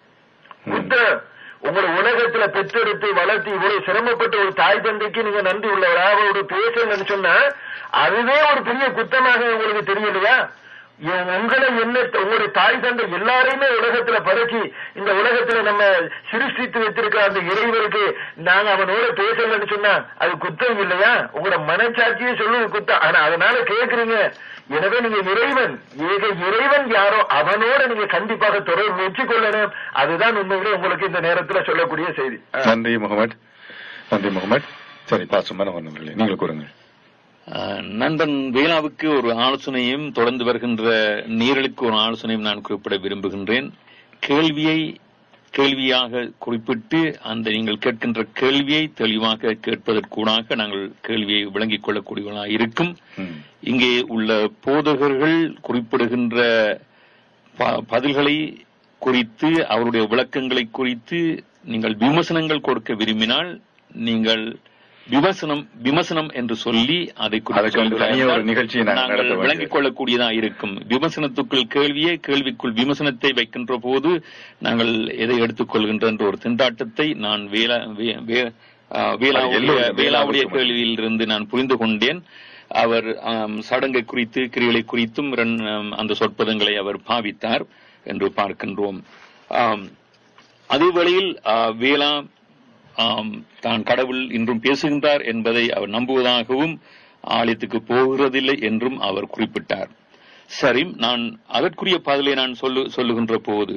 குத்தம் உங்களை உலகத்துல பெற்றெடுத்து வளர்த்து இவ்வளவு சிரமப்பட்ட ஒரு தாய் தந்தைக்கு நீங்க நன்றி உள்ளவரா அவரோட பேசலன்னு சொன்னா அதுவே ஒரு பெரிய குத்தமாக உங்களுக்கு தெரியலையா இவன் உங்களை என்ன உங்களுடைய தாய் தந்தை எல்லாரையுமே உலகத்துல பறக்கி இந்த உலகத்துல நம்ம சிருஷ்டித்து வைத்திருக்க அந்த இறைவருக்கு நாங்க அவனோட பேசலன்னு சொன்னா அது குத்தம் இல்லையா உங்களோட மனச்சாட்சியே சொல்லுது குத்தம் ஆனா அதனால கேக்குறீங்க எனவே நீங்க இறைவன் ஏக இறைவன் யாரோ அவனோட நீங்க கண்டிப்பாக தொடர்பு வச்சுக்கொள்ளணும் அதுதான் உண்மையிலே உங்களுக்கு இந்த நேரத்துல சொல்லக்கூடிய செய்தி ஆ. நன்றி முகமது நன்றி முகமது சரி பாசம் மனோகரன் அவர்களே நீங்கள் கூறுங்க அஹ், நண்பன் வேளாவுக்கு ஒரு ஆலோசனையும் தொடர்ந்து வருகின்ற நீரலுக்கு ஒரு ஆலோசனையும் நான் குறிப்பிட விரும்புகின்றேன் கேள்வியை கேள்வியாக குறிப்பிட்டு அந்த நீங்கள் கேட்கின்ற கேள்வியை தெளிவாக கேட்பதற்கூடாக நாங்கள் கேள்வியை விளங்கிக் கொள்ளக்கூடியவர்களாக இருக்கும் ம். இங்கே உள்ள போதகர்கள் குறிப்பிடுகின்ற ப- பதில்களை குறித்து அவருடைய விளக்கங்களை குறித்து நீங்கள் விமர்சனங்கள் கொடுக்க விரும்பினால் நீங்கள் விமர்சனம் விமர்சனம் என்று சொல்லி அதை குறித்து அதுக்கு வந்து தனியே ஒரு நிகழ்ச்சியை நாங்கள் நடத்த நாங்கள் வேண்டியது. விளங்கிக் கொள்ளக்கூடியதா இருக்கும் விமர்சனத்துக்குள் கேள்வியே கேள்விக்குள் விமர்சனத்தை வைக்கின்ற போது நாங்கள் எதை எடுத்துக்கொள்கின்ற என்ற ஒரு திண்டாட்டத்தை நான் வேலா வே- வே- ஆ, வேலாவுடைய எல்லோரும் வேலாவுடைய வேலாவுக்கும் கேள்வியிலிருந்து நான் புரிந்து கொண்டேன் அவர் ஆம், சடங்கை குறித்து கிரிகளை குறித்தும் இரண்டு, ஆம், அந்த சொற்பதங்களை அவர் பாவித்தார் என்று பார்க்கின்றோம் ஆம், அதே வேளையில் ஆ, வேளா ஆம், தான் கடவுள் இன்றும் பேசுகின்றார் என்பதை அவர் நம்புவதாகவும் ஆலயத்துக்கு போகிறதில்லை என்றும் அவர் குறிப்பிட்டார் சரி நான் அதற்குரிய பதிலை நான் சொல்லு சொல்லுகின்ற போது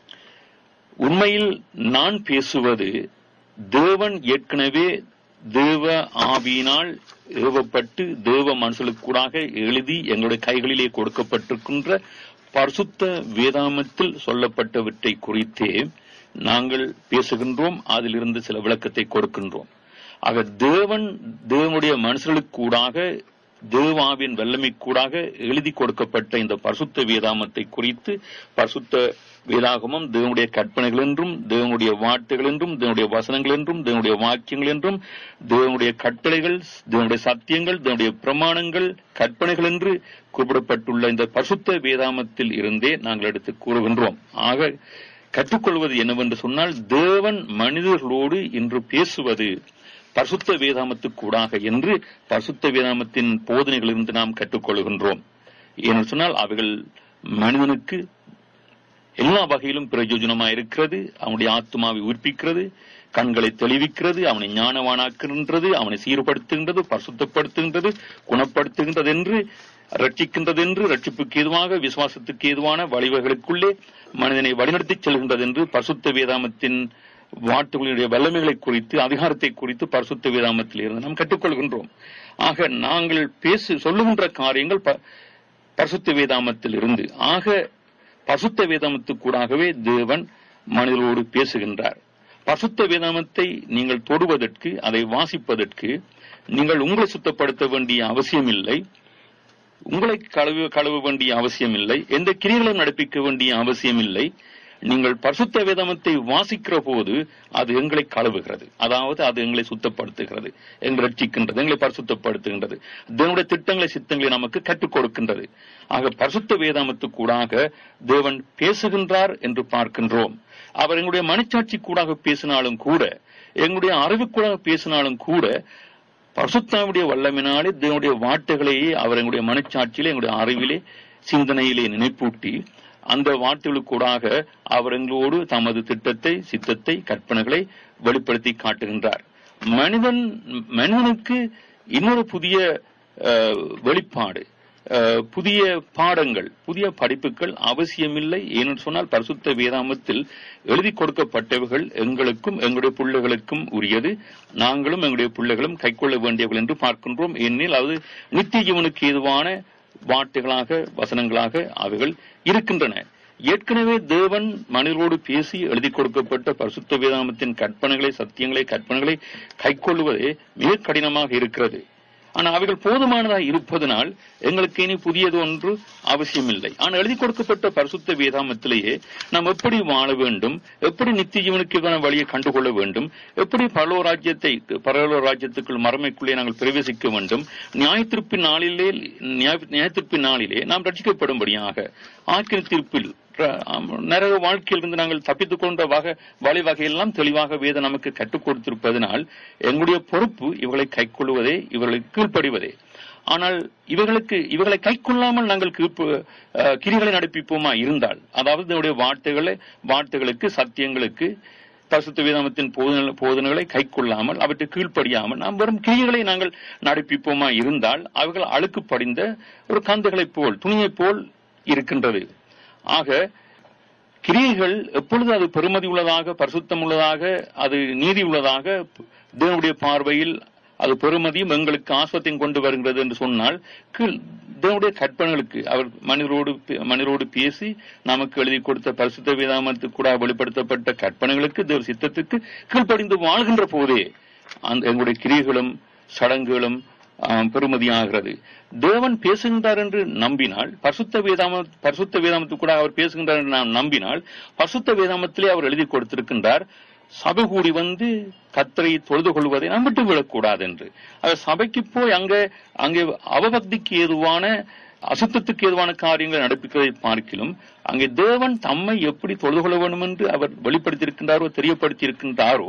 உண்மையில் நான் பேசுவது தேவன் ஏற்கனவே தேவ ஆவியினால் ஏவப்பட்டு தேவ மனுஷர்களுக்கூடாக எழுதி எங்களுடைய கைகளிலே கொடுக்கப்பட்டிருக்கின்ற பரிசுத்த வேதாமத்தில் சொல்லப்பட்டவற்றை குறித்தே நாங்கள் பேசுகின்றோம் அதிலிருந்து சில விளக்கத்தை கொடுக்கின்றோம் ஆக தேவன் தேவனுடைய மனுஷர்களுக்கூடாக தேவாவின் வல்லமைக்கூடாக எழுதி கொடுக்கப்பட்ட இந்த பரிசுத்த வேதாமத்தை குறித்து பரிசுத்த வேதாகமம் தேவனுடைய கற்பனைகள் என்றும் தேவனுடைய வார்த்தைகள் என்றும் தேவனுடைய வசனங்கள் என்றும் தேவனுடைய வாக்கியங்கள் என்றும் தேவனுடைய கட்டளைகள் தேவனுடைய சத்தியங்கள் தேவனுடைய பிரமாணங்கள் கற்பனைகள் என்று குறிப்பிடப்பட்டுள்ள இந்த பரிசுத்த வேதாமத்தில் இருந்தே நாங்கள் எடுத்து கூறுகின்றோம் ஆக கற்றுக்கொள்வது என்னவென்று சொன்னால் தேவன் மனிதர்களோடு இன்று பேசுவது பரிசுத்த வேதாமத்துக்கூடாக என்று பரிசுத்த வேதாமத்தின் போதனைகளிலிருந்து நாம் கற்றுக்கொள்கின்றோம் ஏனென்று சொன்னால் அவைகள் மனிதனுக்கு எல்லா வகையிலும் பிரயோஜனமா இருக்கிறது அவனுடைய ஆத்மாவை உயிர்ப்பிக்கிறது கண்களை தெளிவிக்கிறது அவனை ஞானவானாக்குகின்றது அவனை சீர்படுத்துகின்றது பரிசுத்தப்படுத்துகின்றது குணப்படுத்துகின்றது என்று ரட்சிக்கின்றது என்று ரட்சிப்புக்கு ஏதுவாக விசுவாசத்துக்கு ஏதுவான வழிவகைகளுக்குள்ளே மனிதனை வழிநடத்திச் செல்கின்றது என்று பரிசுத்த வேதாமத்தின் வார்த்தைகளுடைய வல்லமைகளை குறித்து அதிகாரத்தை குறித்து பரிசுத்த வேதாமத்தில் இருந்து நாம் கற்றுக்கொள்கின்றோம் ஆக நாங்கள் பேசு சொல்லுகின்ற காரியங்கள் ப- பரிசுத்த வேதாமத்தில் இருந்து ஆக பசுத்த வேதாமத்துக்கூடாகவே தேவன் மனிதர்களோடு பேசுகின்றார் பசுத்த வேதாமத்தை நீங்கள் தொடுவதற்கு அதை வாசிப்பதற்கு நீங்கள் உங்களை சுத்தப்படுத்த வேண்டிய அவசியமில்லை உங்களை கழுவ கழுவ வேண்டிய அவசியமில்லை எந்த கிரியைகளும் நடப்பிக்க வேண்டிய அவசியமில்லை நீங்கள் பரிசுத்த வேதாமத்தை வாசிக்கிற போது அது எங்களை கழுவுகிறது அதாவது அது எங்களை சுத்தப்படுத்துகிறது எங்களை ரட்சிக்கின்றது எங்களை பரிசுத்தப்படுத்துகின்றது தேவனுடைய திட்டங்களை சித்தங்களை நமக்கு கற்றுக் கொடுக்கின்றது ஆக பரிசுத்த வேதாமத்துக்கூடாக தேவன் பேசுகின்றார் என்று பார்க்கின்றோம் அவர் எங்களுடைய மனச்சாட்சி கூடாக பேசினாலும் கூட எங்களுடைய அறிவுக்கூடாக பேசினாலும் கூட பரிசுத்தாவுடைய வல்லமினாலே தேவனுடைய வார்த்தைகளையே அவர் எங்களுடைய மனச்சாட்சியிலே எங்களுடைய அறிவிலே சிந்தனையிலே நினைப்பூட்டி அந்த வார்த்தைகளுக்கூடாக அவர் எங்களோடு தமது திட்டத்தை சித்தத்தை கற்பனைகளை வெளிப்படுத்தி காட்டுகின்றார் மனிதன் மனிதனுக்கு இன்னொரு புதிய அஹ், வெளிப்பாடு அஹ், புதிய பாடங்கள் புதிய படிப்புகள் அவசியமில்லை ஏனென்று சொன்னால் பரிசுத்த வேதாமத்தில் எழுதி கொடுக்கப்பட்டவைகள் எங்களுக்கும் எங்களுடைய பிள்ளைகளுக்கும் உரியது நாங்களும் எங்களுடைய பிள்ளைகளும் கைக்கொள்ள வேண்டியவர்கள் என்று பார்க்கின்றோம் ஏனெனில் அது நித்திய ஜீவனுக்கு ஏதுவான வார்த்தைகளாக வசனங்களாக அவைகள் இருக்கின்றன ஏற்கனவே தேவன் மனிதரோடு பேசி எழுதி கொடுக்கப்பட்ட பரிசுத்த வேதாமத்தின் கற்பனைகளை சத்தியங்களை கற்பனைகளை கைக்கொள்வதே மிக கடினமாக இருக்கிறது ஆனால் அவைகள் போதுமானதாக இருப்பதனால் எங்களுக்கு இனி புதியது ஒன்று அவசியமில்லை ஆனால் எழுதி கொடுக்கப்பட்ட பரிசுத்த வேதாமத்திலேயே நாம் எப்படி வாழ வேண்டும் எப்படி நித்திய ஜீவனுக்கான வழியை கண்டுகொள்ள வேண்டும் எப்படி பரலோ ராஜ்யத்தை பரலோ ராஜ்யத்துக்குள் மரமைக்குள்ளே நாங்கள் பிரவேசிக்க வேண்டும் நியாயத்திருப்பின் நாளிலே நியாய- நியாயத்திருப்பின் நாளிலே நாம் ரட்சிக்கப்படும்படியாக ஆக்கின தீர்ப்பில் ர- ஆம், நரக வாழ்க்கையிலிருந்து நாங்கள் தப்பித்துக் கொண்ட வகை வழி வகையெல்லாம் தெளிவாக வேதம் நமக்கு கற்றுக் கொடுத்திருப்பதனால் எங்களுடைய பொறுப்பு இவர்களை கைக்கொள்வதே இவர்களை கீழ்ப்படிவதே ஆனால் இவர்களுக்கு இவர்களை கைக்கொள்ளாமல் நாங்கள் கீழ்ப்பு அஹ், கிரிகளை நடப்பிப்போமா இருந்தால் அதாவது இதனுடைய வார்த்தைகளை வார்த்தைகளுக்கு சத்தியங்களுக்கு பரிசுத்த வேதாமத்தின் போதனை- போதனைகளை கைக்கொள்ளாமல் அவற்றை கீழ்ப்படியாமல் நாம் வெறும் கிரியைகளை நாங்கள் நடப்பிப்போமா இருந்தால் அவர்கள் அழுக்கு படிந்த ஒரு கந்துகளைப் போல் துணியைப் போல் இருக்கின்றது ஆக கிரியைகள் எப்பொழுது அது பெருமதி உள்ளதாக பரிசுத்தம் உள்ளதாக அது நீதி உள்ளதாக தேவனுடைய பார்வையில் அது பெருமதியும் எங்களுக்கு ஆஸ்வத்தையும் கொண்டு வருகிறது என்று சொன்னால் கீழ் தேவனுடைய கற்பனைகளுக்கு அவர் மனிதரோடு பே- மனிதரோடு பேசி நமக்கு எழுதி கொடுத்த பரிசுத்த வேதாமத்துக்கு கூட வெளிப்படுத்தப்பட்ட கற்பனைகளுக்கு தேவ சித்தத்துக்கு கீழ்ப்படிந்து வாழ்கின்ற போதே அந்த எங்களுடைய கிரியைகளும் சடங்குகளும் ஆம், பெருமதியாகிறது தேவன் பேசுகின்றார் என்று நம்பினால் பரிசுத்த வேதாம பரிசுத்த வேதாமத்து கூட அவர் பேசுகின்றார் என்று நாம் நம்பினால் பரிசுத்த வேதாமத்திலே அவர் எழுதி கொடுத்திருக்கின்றார் சபை கூடி வந்து கத்தரை தொழுது கொள்வதை நாம் விட்டு விடக்கூடாது என்று அவர் சபைக்கு போய் அங்க அங்கே அவபக்திக்கு ஏதுவான அசுத்தத்துக்கு ஏதுவான காரியங்களை நடப்பிக்கிறதை பார்க்கிலும் அங்கே தேவன் தம்மை எப்படி தொழுது கொள்ள வேண்டும் என்று அவர் வெளிப்படுத்தியிருக்கின்றாரோ தெரியப்படுத்தியிருக்கின்றாரோ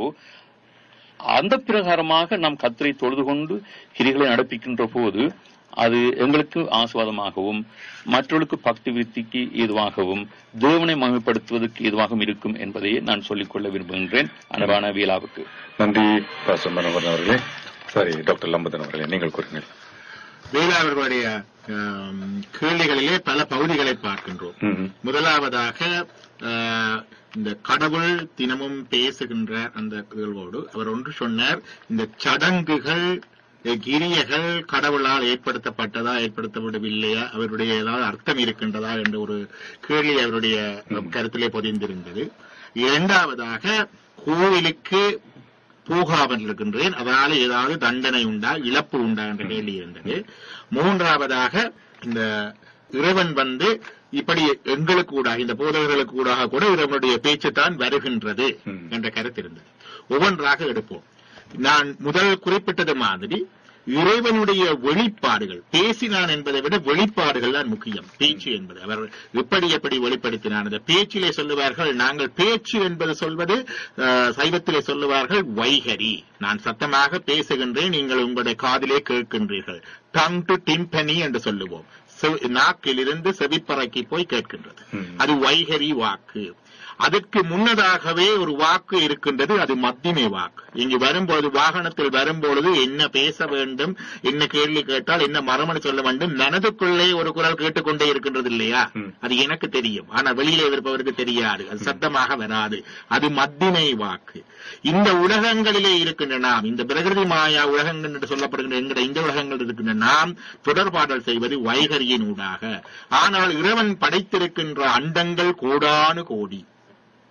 அந்த பிரகாரமாக நாம் கத்தரை தொழுது கொண்டு கிரிகளை நடப்பிக்கின்ற போது அது எங்களுக்கு ஆசுவாதமாகவும் மற்றவர்களுக்கு பக்தி விருத்திக்கு ஏதுவாகவும் தேவனை மகிமைப்படுத்துவதற்கு ஏதுவாகவும் இருக்கும் என்பதையே நான் சொல்லிக்கொள்ள விரும்புகின்றேன் அன்பான வீலாவுக்கு நன்றி பாசம் மனோகரன் அவர்களே சரி டாக்டர் லம்பதன் அவர்களே நீங்கள் கூறுங்கள் வேலா அவர்களுடைய ஆம், கேள்விகளிலே பல பகுதிகளை பார்க்கின்றோம் ம்ம். முதலாவதாக ஆஹ், இந்த கடவுள் தினமும் பேசுகின்ற அந்த நிகழ்வோடு அவர் ஒன்று சொன்னார் இந்த சடங்குகள் அஹ், கிரியைகள் கடவுளால் ஏற்படுத்தப்பட்டதா ஏற்படுத்தப்படவில்லையா அவருடைய ஏதாவது அர்த்தம் இருக்கின்றதா என்ற ஒரு கேள்வி அவருடைய கருத்திலே பொதிந்திருந்தது இரண்டாவதாக கோவிலுக்கு போகாமல் இருக்கின்றேன் அதனால ஏதாவது தண்டனை உண்டா இழப்பு உண்டா என்ற கேள்வி இருந்தது மூன்றாவதாக இந்த இறைவன் வந்து இப்படி எங்களுக்கு கூட இந்த போதகர்களுக்கு கூடாக கூட இறைவனுடைய பேச்சு தான் வருகின்றது ம். என்ற கருத்து இருந்தது ஒவ்வொன்றாக எடுப்போம் நான் முதல் குறிப்பிட்டது மாதிரி இறைவனுடைய வெளிப்பாடுகள் பேசினான் என்பதை விட வெளிப்பாடுகள் தான் முக்கியம் பேச்சு என்பது அவர் எப்படி எப்படி வெளிப்படுத்தினான் அந்த பேச்சிலே சொல்லுவார்கள் நாங்கள் பேச்சு என்பது சொல்வது அஹ், சைவத்திலே சொல்லுவார்கள் வைகரி நான் சத்தமாக பேசுகின்றேன் நீங்கள் உங்களுடைய காதிலே கேட்கின்றீர்கள் டங் டு டிம்பனி என்று சொல்லுவோம் செவி- நாக்கிலிருந்து செவிப்பறைக்கு போய் கேட்கின்றது ம். அது வைகரி வாக்கு அதற்கு முன்னதாகவே ஒரு வாக்கு இருக்கின்றது அது மத்திமை வாக்கு இங்கு வரும்போது வாகனத்தில் வரும்பொழுது என்ன பேச வேண்டும் என்ன கேள்வி கேட்டால் என்ன மறுமணி சொல்ல வேண்டும் மனதுக்குள்ளே ஒரு குரல் கேட்டுக்கொண்டே இருக்கின்றது இல்லையா ம். அது எனக்கு தெரியும் ஆனா வெளியிலே இருப்பவருக்கு தெரியாது அது சத்தமாக வராது அது மத்திமை வாக்கு இந்த உலகங்களிலே இருக்கின்ற நாம் இந்த பிரகிருதி மாயா உலகங்கள் என்று சொல்லப்படுகின்ற என்கிற இந்த உலகங்கள் இருக்கின்ற நாம் தொடர்பாடல் செய்வது வைகரியின் ஊடாக ஆனால் இறைவன் படைத்திருக்கின்ற அண்டங்கள் கோடானு கோடி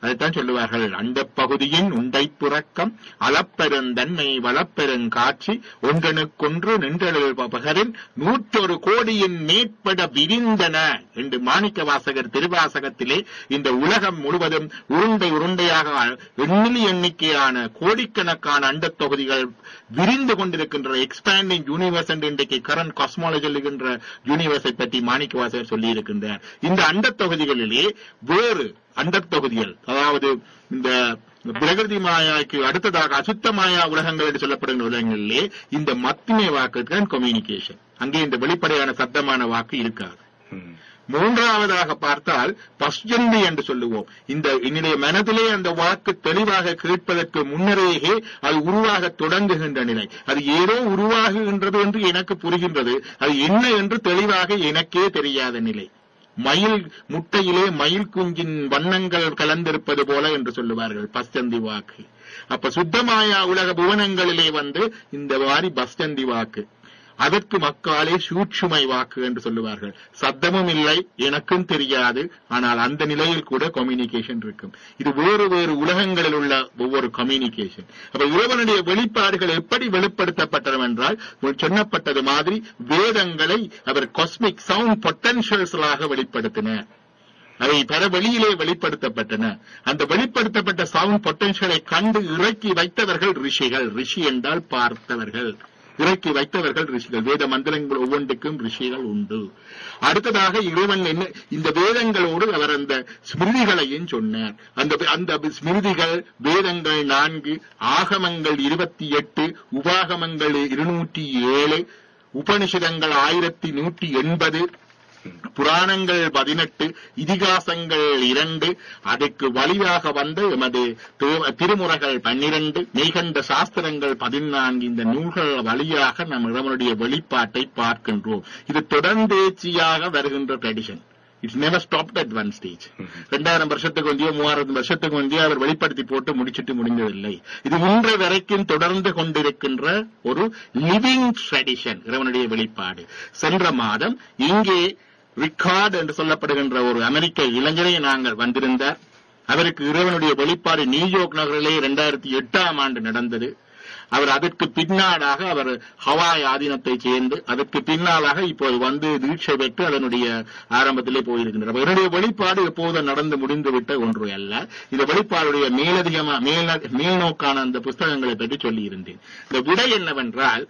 அதைத்தான் சொல்லுவார்கள் அந்த பகுதியின் உண்டை புறக்கம் அளப்பெருந்தன்மை வளப்பெருங்காட்சி ஒன்றனுக்கொன்று நின்றெழல் பகரின் நூற்றொரு கோடியின் மேற்பட விரிந்தன என்று மாணிக்க வாசகர் திருவாசகத்திலே இந்த உலகம் முழுவதும் உருண்டை உருண்டையாக எண்ணிலி எண்ணிக்கையான கோடிக்கணக்கான அண்டத் தொகுதிகள் விரிந்து கொண்டிருக்கின்ற எக்ஸ்பேண்டிங் யூனிவர்ஸ் என்று இன்றைக்கு கரண்ட் காஸ்மாலஜி சொல்லுகின்ற யூனிவர்ஸை பற்றி மாணிக்க வாசகர் சொல்லியிருக்கின்றார் இந்த அண்டத் தொகுதிகளிலே வேறு அண்டத் தொகுதிகள் அதாவது இந்த பிரகிருதி மாயாக்கு அடுத்ததாக அசுத்த மாயா உலகங்கள் என்று சொல்லப்படுகின்ற உலகங்களிலே இந்த மத்திமை வாக்கு கம்யூனிகேஷன் அங்கே இந்த வெளிப்படையான சத்தமான வாக்கு இருக்காது ம். மூன்றாவதாக பார்த்தால் பஸ்ஜந்தி என்று சொல்லுவோம் இந்த என்னுடைய மனதிலே அந்த வாக்கு தெளிவாக கேட்பதற்கு முன்னரேயே அது உருவாக தொடங்குகின்ற நிலை அது ஏதோ உருவாகுகின்றது என்று எனக்கு புரிகின்றது அது என்ன என்று தெளிவாக எனக்கே தெரியாத நிலை மயில் முட்டையிலே மயில் குஞ்சின் வண்ணங்கள் கலந்திருப்பது போல என்று சொல்லுவார்கள் பஸ்தந்தி வாக்கு அப்ப சுத்தமாயா உலக புவனங்களிலே வந்து இந்த மாதிரி பஸ்தந்தி வாக்கு அதற்கு மக்காலே சூட்சுமை வாக்கு என்று சொல்லுவார்கள் சத்தமும் இல்லை எனக்கும் தெரியாது ஆனால் அந்த நிலையில் கூட கம்யூனிகேஷன் இருக்கும் இது வேறு வேறு உலகங்களில் உள்ள ஒவ்வொரு கம்யூனிகேஷன் அப்ப இறைவனுடைய வெளிப்பாடுகள் எப்படி வெளிப்படுத்தப்பட்டன என்றால் சொன்னப்பட்டது மாதிரி வேதங்களை அவர் காஸ்மிக் சவுண்ட் பொட்டன்ஷியல்ஸ்களாக வெளிப்படுத்தினார் அவை பல வெளியிலே வெளிப்படுத்தப்பட்டன அந்த வெளிப்படுத்தப்பட்ட சவுண்ட் பொட்டன்ஷியலை கண்டு இறக்கி வைத்தவர்கள் ரிஷிகள் ரிஷி என்றால் பார்த்தவர்கள் இறக்கி வைத்தவர்கள் ரிஷிகள் வேத மந்திரங்கள் ஒவ்வொன்றுக்கும் ரிஷிகள் உண்டு அடுத்ததாக இறைவன் என்ன இந்த வேதங்களோடு அவர் அந்த ஸ்மிருதிகளையும் சொன்னார் அந்த அந்த ஸ்மிருதிகள் வேதங்கள் நான்கு ஆகமங்கள் இருபத்தி எட்டு உபாகமங்கள் இருநூற்றி ஏழு உபனிஷதங்கள் ஆயிரத்தி நூற்றி எண்பது புராணங்கள் பதினெட்டு இதிகாசங்கள் இரண்டு அதுக்கு வழியாக வந்த எமது திரு- திருமுறைகள் பன்னிரண்டு மெய்கண்ட சாஸ்திரங்கள் பதினான்கு இந்த நூல்கள் வழியாக நம் இறைவனுடைய வெளிப்பாட்டை பார்க்கின்றோம் இது தொடர்ந்தேச்சியாக வருகின்ற tradition it's never stop at one stage ரெண்டாயிரம் வருஷத்துக்கு வந்தியோ மூவாயிரம் வருஷத்துக்கு வந்தியோ அவர் வெளிப்படுத்தி போட்டு முடிச்சிட்டு முடிந்ததில்லை இது இன்று வரைக்கும் தொடர்ந்து கொண்டிருக்கின்ற ஒரு லிவிங் ட்ரெடிஷன் இறைவனுடைய வெளிப்பாடு சென்ற மாதம் இங்கே ரிக்கார்டு என்று சொல்லப்படுகின்ற ஒரு அமெரிக்க இளைஞரை நாங்கள் வந்திருந்தார் அவருக்கு இறைவனுடைய வெளிப்பாடு நியூயார்க் நகரிலே இரண்டாயிரத்தி எட்டாம் ஆண்டு நடந்தது அவர் அதற்கு பின்னாடாக அவர் ஹவாய் ஆதீனத்தை சேர்ந்து அதற்கு பின்னாலாக இப்போது வந்து தீட்சை பெற்று அதனுடைய ஆரம்பத்திலே போயிருக்கின்றார் அப்ப என்னுடைய வெளிப்பாடு எப்போதும் நடந்து முடிந்துவிட்ட ஒன்று அல்ல இந்த வெளிப்பாடுடைய மேலதிகமா மேல மேல்நோக்கான அந்த புஸ்தகங்களை பற்றி சொல்லியிருந்தேன் இந்த விடை என்னவென்றால்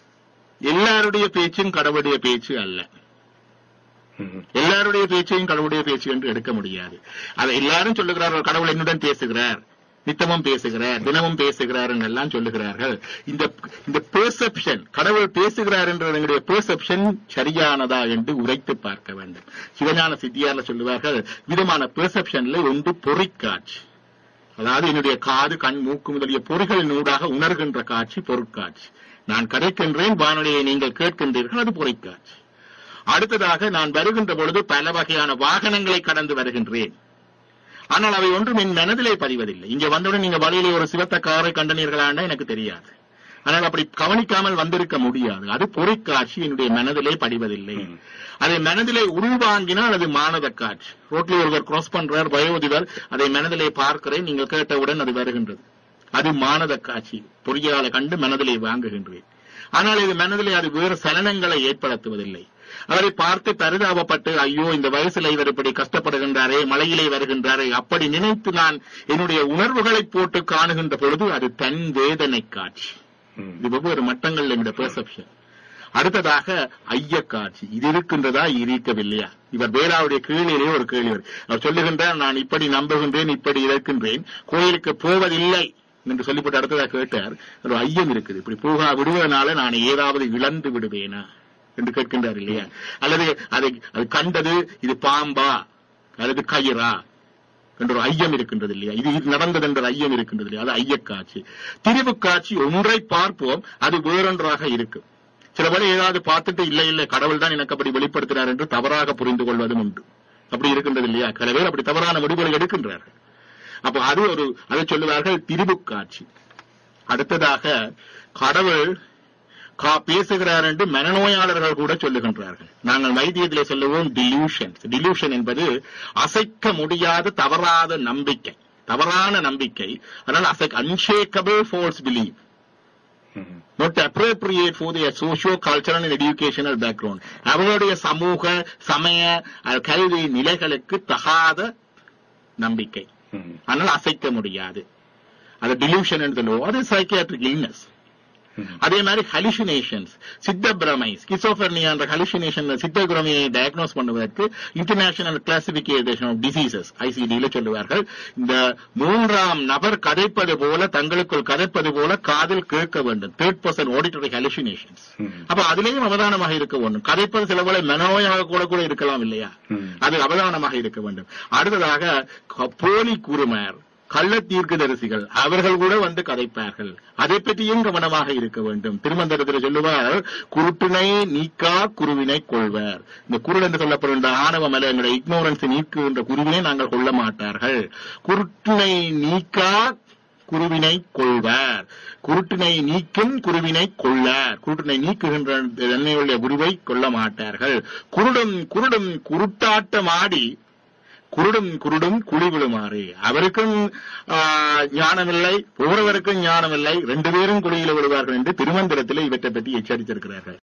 எல்லாருடைய பேச்சும் கடவுளுடைய பேச்சு அல்ல ம். எல்லாருடைய பேச்சையும் கடவுளுடைய பேச்சு என்று எடுக்க முடியாது அதை எல்லாரும் சொல்லுகிறார்கள் கடவுள் என்னுடன் பேசுகிறார் நித்தமும் பேசுகிறார் தினமும் பேசுகிறார் என்றெல்லாம் சொல்லுகிறார்கள் இந்த இந்த பெர்செப்ஷன் கடவுள் பேசுகிறார் என்ற எங்களுடைய பெர்செப்ஷன் சரியானதா என்று உரைத்து பார்க்க வேண்டும் சிவஞான சித்தியார்ல சொல்லுவார்கள் விதமான பெர்செப்ஷன்ல ஒன்று பொறிக்காட்சி அதாவது என்னுடைய காது கண் மூக்கு முதலிய பொறிகளின் ஊடாக உணர்கின்ற காட்சி பொருட்காட்சி நான் கதைக்கின்றேன் வானொலியை நீங்கள் கேட்கின்றீர்கள் அது பொறிக்காட்சி அடுத்ததாக நான் வருகின்ற பொழுது பல வகையான வாகனங்களை கடந்து வருகின்றேன் ஆனால் அவை ஒன்றும் என் மனதிலே பதிவதில்லை இங்க வந்தவுடன் நீங்க வழியிலே ஒரு சிவத்த காரை கண்டனீர்களான்னா எனக்கு தெரியாது ஆனால் அப்படி கவனிக்காமல் வந்திருக்க முடியாது அது பொறிக்காட்சி என்னுடைய மனதிலே படிவதில்லை அதை மனதிலே உள்வாங்கினால் அது மானத காட்சி ரோட்ல ஒருவர் கிராஸ் பண்றார் வயோதிபர் அதை மனதிலே பார்க்கிறேன் நீங்கள் கேட்டவுடன் அது வருகின்றது அது மானத காட்சி பொறியால கண்டு மனதிலே வாங்குகின்றேன் ஆனால் இது மனதிலே அது வேறு சலனங்களை ஏற்படுத்துவதில்லை அவரை பார்த்து பரிதாபப்பட்டு ஐயோ இந்த வயசுல இவர் இப்படி கஷ்டப்படுகின்றாரே மலையிலே வருகின்றாரே அப்படி நினைத்து நான் என்னுடைய உணர்வுகளை போட்டு காணுகின்ற பொழுது அது தன் வேதனை காட்சி ம். இது வெவ்வேறு மட்டங்கள் என்னுடைய பெர்செப்ஷன் அடுத்ததாக ஐய காட்சி இது இருக்கின்றதா இருக்கவில்லையா இவர் வேளாவுடைய கீழிலே ஒரு கேள்வி வரும். அவர் சொல்லுகின்றார் நான் இப்படி நம்புகின்றேன் இப்படி இருக்கின்றேன் கோயிலுக்கு போவதில்லை என்று சொல்லிவிட்டு அடுத்ததாக கேட்டார் ஒரு ஐயம் இருக்குது இப்படி போகா விடுவதனால நான் ஏதாவது இழந்து விடுவேனா என்று கேட்கின்றார் இல்லையா அல்லது அதை அது கண்டது இது பாம்பா அல்லது கயிறா என்ற ஒரு ஐயம் இருக்கின்றது இல்லையா இது இது நடந்தது என்ற ஐயம் இருக்கின்றது இல்லையா அது ஐயக்காட்சி திரிவு காட்சி ஒன்றை பார்ப்போம் அது வேறொன்றாக இருக்கும் சில பேர் ஏதாவது பார்த்துட்டு இல்லை இல்லை கடவுள் தான் எனக்கு அப்படி வெளிப்படுத்தினார் என்று தவறாக புரிந்து கொள்வதும் உண்டு அப்படி இருக்கின்றது இல்லையா சில பேர் அப்படி தவறான முடிவுகளை எடுக்கின்றார்கள் அப்ப அது ஒரு அதை சொல்லுவார்கள் திரிவு காட்சி அடுத்ததாக கடவுள் கா- பேசுகிறார் என்று மனநோயாளர்கள் கூட சொல்லுகின்றார்கள் நாங்கள் வைத்தியத்திலே சொல்லுவோம் டிலூஷன் டிலூஷன் என்பது அசைக்க முடியாத தவறாத நம்பிக்கை தவறான நம்பிக்கை அதனால அசைக் unshakeable false believe hmm. not appropriate for their socio cultural and educational background அவர்களுடைய சமூக சமய அஹ், கல்வி நிலைகளுக்கு தகாத நம்பிக்கை ம். அதனால அசைக்க முடியாது அது டிலூஷன் சொல்லுவோம் அது சைக்கியாட்ரிக் இல்னஸ் ம். அதே மாதிரி ஹலிசினேஷன்ஸ் சித்த பிரமை ஸ்கிசோபர்னியா என்ற ஹலிசினேஷன் சித்த பிரமையை டயக்னோஸ் பண்ணுவதற்கு இன்டர்நேஷனல் கிளாசிபிகேஷன் ஆஃப் டிசீசஸ் ஐசிடியில சொல்லுவார்கள் இந்த மூன்றாம் நபர் கதைப்பது போல தங்களுக்குள் கதைப்பது போல காதில் கேட்க வேண்டும் தேர்ட் பர்சன் ஆடிட்டரி ஹலிசினேஷன்ஸ் ம். அப்ப அதுலயும் அவதானமாக இருக்க வேண்டும் கதைப்பது சில போல மெனோயாக கூட கூட இருக்கலாம் இல்லையா ம். அது அவதானமாக இருக்க வேண்டும் அடுத்ததாக க- போலி குருமார் கள்ள தீர்க்கதரிசிகள் அவர்கள் கூட வந்து கதைப்பார்கள் அதை பற்றியும் கவனமாக இருக்க வேண்டும் திருமந்திரத்தில் சொல்லுவார் குருட்டினை நீக்கா குருவினை கொள்வர் இந்த குருள் என்று சொல்லப்படுகின்ற ஆணவ மல எங்களுடைய இக்னோரன்ஸ் நீக்குகின்ற குருவினை நாங்கள் கொள்ள மாட்டார்கள் குருட்டினை நீக்கா குருவினை கொள்வர் குருட்டினை நீக்கும் குருவினை கொள்ளார் குருட்டினை நீக்குகின்ற தன்மையுள்ள குருவை கொள்ள மாட்டார்கள் குருடும் குருடும் குருட்டாட்டமாடி குருடும் குருடும் குழி விழுமாறு அவருக்கும் ஆ, ஞானமில்லை ஒவ்வொருவருக்கும் ஞானமில்லை ரெண்டு பேரும் குழியில விழுவார்கள் என்று திருமந்திரத்தில் இவற்றை பற்றி எச்சரித்திருக்கிறார்கள்